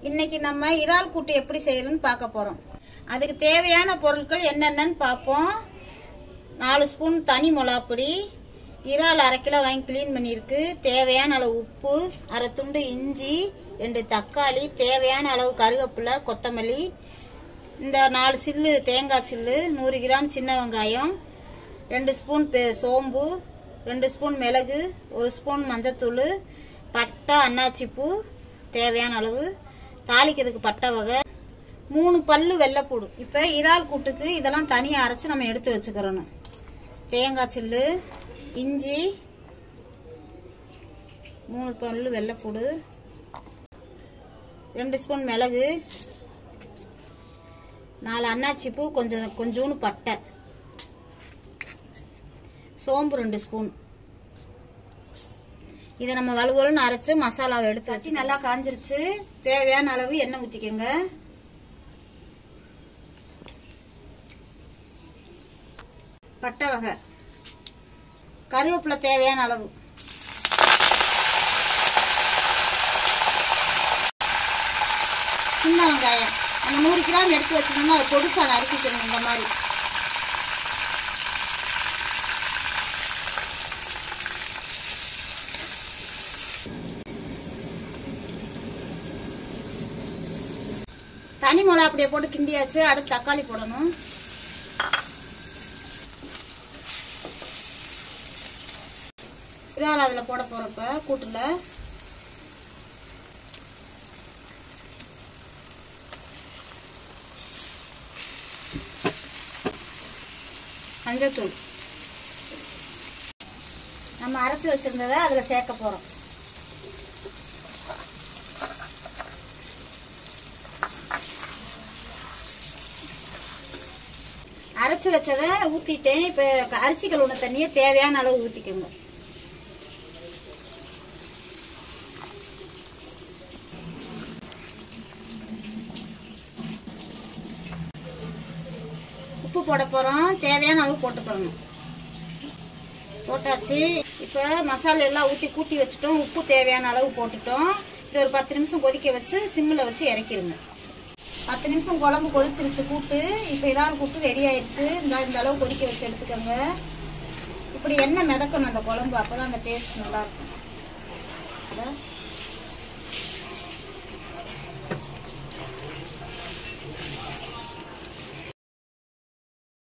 இன்னைக்கு நம்ம இறால் கூட்டு எப்படி செய்யறதுன்னு பார்க்க போறோம் அதுக்கு தேவையான பொருட்கள் என்னென்னன்னு பார்ப்போம் நாலு ஸ்பூன் தனி மிளகாப்பொடி இறால் அரை கிலோ வாங்கி க்ளீன் பண்ணியிருக்கு தேவையான அளவு உப்பு அரை துண்டு இஞ்சி ரெண்டு தக்காளி தேவையான அளவு கருவேப்பிலை கொத்தமல்லி இந்த நாலு சில்லு தேங்காய் சில்லு நூறு கிராம் சின்ன வெங்காயம் ரெண்டு ஸ்பூன் பெ- சோம்பு ரெண்டு ஸ்பூன் மிளகு ஒரு ஸ்பூன் மஞ்சத்தூள் பட்டை அன்னாச்சி பூ தேவையான அளவு தாளிக்கிறதுக்கு பட்டை வகை மூணு பல்லு வெள்ளைப்பூடு இப்போ இறால் கூட்டுக்கு இதெல்லாம் தனியாக அரைச்சு நம்ம எடுத்து வச்சுக்கிறணும் தேங்காய் சில்லு இஞ்சி மூணு பல்லு வெள்ளைப்பூடு ரெண்டு ஸ்பூன் மிளகு நாலு அன்னாச்சி பூ கொஞ்சம் கொஞ்சோண்டு பட்டை சோம்பு ரெண்டு ஸ்பூன் இதை நம்ம வலுவலுன்னு அரைச்சு மசாலாவை எடுத்து வச்சு நல்லா காஞ்சிருச்சு தேவையான அளவு எண்ணெய் ஊற்றிக்கோங்க பட்டை வகை கருவேப்பிலை தேவையான அளவு சின்ன வெங்காயம் நம்ம நூறு கிராம் எடுத்து வச்சிருந்தோம்னா அதை பொடுசா நறுக்கிக்கணும் இந்த மாதிரி தனி மிளகா அப்படியே போட்டு கிண்டியாச்சு அடுத்து தக்காளி போடணும் இறால் அதில் போட போகிறப்ப கூட்டில் மஞ்சத்தூள் நம்ம அரைச்சி வச்சிருந்ததை அதில் சேர்க்க போகிறோம் அரைச்சி வச்சதை ஊற்றிட்டேன் இப்போ அரிசி கழுவுன தண்ணியை தேவையான அளவு ஊற்றிக்கோங்க உப்பு போட போகிறோம் தேவையான அளவு போட்டுக்கிறணும் போட்டாச்சு இப்போ மசாலா எல்லாம் ஊற்றி கூட்டி வச்சுட்டோம் உப்பு தேவையான அளவு போட்டுட்டோம் இது ஒரு பத்து நிமிஷம் கொதிக்க வச்சு சிம்மில் வச்சு இறக்கிருங்க பத்து நிமிஷம் குழம்பு கொதிச்சிருச்சு கூட்டு இப்போ இறால் கூட்டு ரெடி ஆயிடுச்சு இந்த இந்த அளவு கொதிக்க வச்சு எடுத்துக்கோங்க இப்படி எண்ணெய் மிதக்கணும் அந்த குழம்பு அப்போ தான் அந்த டேஸ்ட் நல்லா இருக்கும் இதோ